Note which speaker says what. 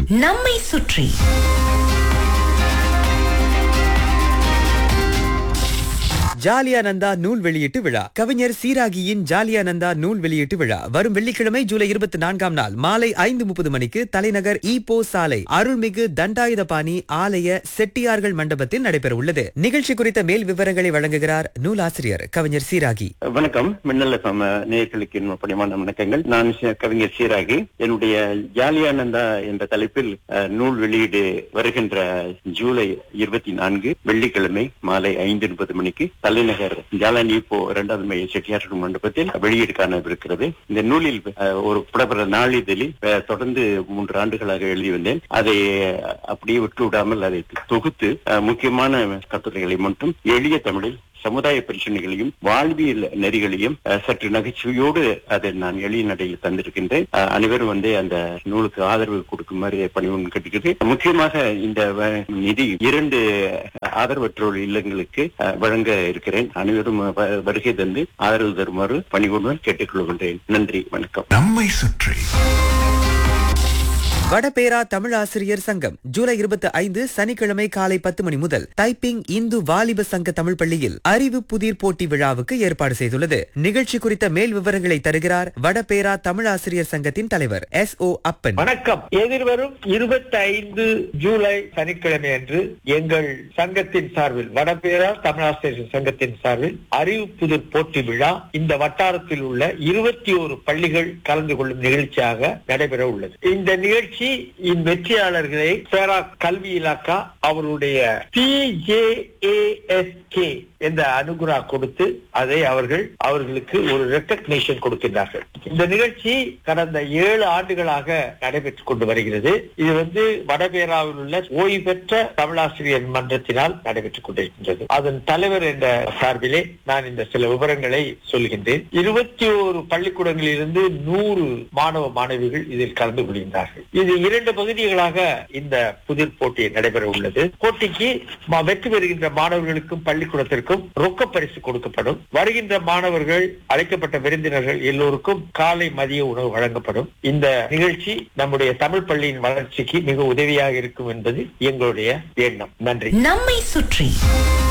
Speaker 1: நம்மை சுற்றி
Speaker 2: ஜாலியானந்தா நூல் வெளியீட்டு விழா கவிஞர் சீராகியின் ஜாலியானந்தா நூல் வெளியீட்டு விழா வரும் வெள்ளிக்கிழமை ஜூலை இருபத்தி நான்காம் நாள் மாலை ஐந்து முப்பது மணிக்கு தலைநகர் ஈப்போ சாலை அருள்மிகு தண்டாயுதபாணி ஆலய செட்டியார்கள் மண்டபத்தில் நடைபெற உள்ளது நிகழ்ச்சி குறித்த மேல் விவரங்களை வழங்குகிறார் நூலாசிரியர் கவிஞர் சீராகி
Speaker 3: வணக்கம் மின்னல சம நேயர்களுக்கு என் பணிவான வணக்கங்கள் நான் சி- கவிஞர் சீராகி என்னுடைய ஜாலியானந்தா என்ற தலைப்பில் அஹ், நூல் வெளியீடு வருகின்ற ஜூலை இருபத்தி நான்கு வெள்ளிக்கிழமை மாலை ஐந்து முப்பது மணிக்கு தலைநகர் ஜாலான் இப்போ இரண்டாவது மைய செட்டியார்கள் மண்டபத்தில் வெளியீடு காணவிருக்கிறது இந்த நூலில் அஹ், ஒரு புலப்பட நாளிதழில் அஹ், தொடர்ந்து மூன்று ஆண்டுகளாக எழுதி வந்தேன் அதை அஹ், அப்படியே விட்டு விடாமல் அதை தொகுத்து அஹ், முக்கியமான கட்டுரைகளை மட்டும் எளிய தமிழில் சமுதாய பிரச்சனைகளையும் வாழ்வியல் நெறிகளையும் அஹ், சற்று நகைச்சுவையோடு அதை நான் எளிய நடையில் தந்திருக்கின்றேன் அஹ், அனைவரும் வந்து அந்த நூலுக்கு ஆதரவு கொடுக்குமாறு பணிவுடன் கேட்டுக்கிறேன் முக்கியமாக இந்த வ- நிதி இரண்டு ஆதரவற்றோர் இல்லங்களுக்கு அஹ், வழங்க இருக்கிறேன் அனைவரும் வ- வருகை தந்து ஆதரவு தருமாறு பணிவுடன் கேட்டுக்கொள்கின்றேன் நன்றி வணக்கம்
Speaker 4: நம்மை சுற்றி
Speaker 2: வடபேரா தமிழ் ஆசிரியர் சங்கம் ஜூலை இருபத்தி ஐந்து சனிக்கிழமை காலை பத்து மணி முதல் டைப்பிங் இந்து வாலிப சங்க தமிழ் பள்ளியில் அறிவு புதிர் போட்டி விழாவுக்கு ஏற்பாடு செய்துள்ளது நிகழ்ச்சி குறித்த மேல் விவரங்களை தருகிறார் வடபேரா தமிழ் ஆசிரியர் சங்கத்தின் தலைவர் எஸ் ஓ அப்பன்
Speaker 5: வணக்கம் எதிர்வரும் இருபத்தி ஐந்து ஜூலை சனிக்கிழமை அன்று எங்கள் சங்கத்தின் சார்பில் வடபேரா தமிழாசிரியர் சங்கத்தின் சார்பில் அறிவு புதிர் போட்டி விழா இந்த வட்டாரத்தில் உள்ள இருபத்தி ஒரு பள்ளிகள் கலந்து கொள்ளும் நிகழ்ச்சியாக நடைபெற உள்ளது இந்த நிகழ்ச்சி இன் வெற்றியாளர்களை பேரா கல்வி இலாக்கா அவருடைய பிஜேஏஎஸ்கே என்ற அனுகுரா கொடுத்து அதை அவர்கள் அவர்களுக்கு ஒரு ரெக்கக்னேஷன் கொடுக்கின்றார்கள் இந்த நிகழ்ச்சி கடந்த ஏழு ஆண்டுகளாக நடைபெற்றுக் கொண்டு வருகிறது இது வந்து வடபேராவில் உள்ள ஓய்வு பெற்ற தமிழாசிரியர் மன்றத்தினால் நடைபெற்றுக் கொண்டிருக்கின்றது அதன் தலைவர் என்ற சார்பிலே நான் இந்த சில விவரங்களை சொல்கின்றேன் இருபத்தி ஓரு பள்ளிக்கூடங்களிலிருந்து நூறு மாணவ மாணவிகள் இதில் கலந்து கொள்கின்றார்கள் இது இரண்டு பகுதிகளாக இந்த புதிர் போட்டி நடைபெற உள்ளது போட்டிக்கு ம- வெற்றி பெறுகின்ற மாணவர்களுக்கும் பள்ளிக்கூடத்திற்கும் ரொக்க பரிசு கொடுக்கப்படும் வருகின்ற மாணவர்கள் அழைக்கப்பட்ட விருந்தினர்கள் எல்லோருக்கும் காலை மதிய உணவு வழங்கப்படும் இந்த நிகழ்ச்சி நம்முடைய தமிழ் பள்ளியின் வளர்ச்சிக்கு மிக உதவியாக இருக்கும் என்பது எங்களுடைய எண்ணம் நன்றி
Speaker 1: நம்மை சுற்றி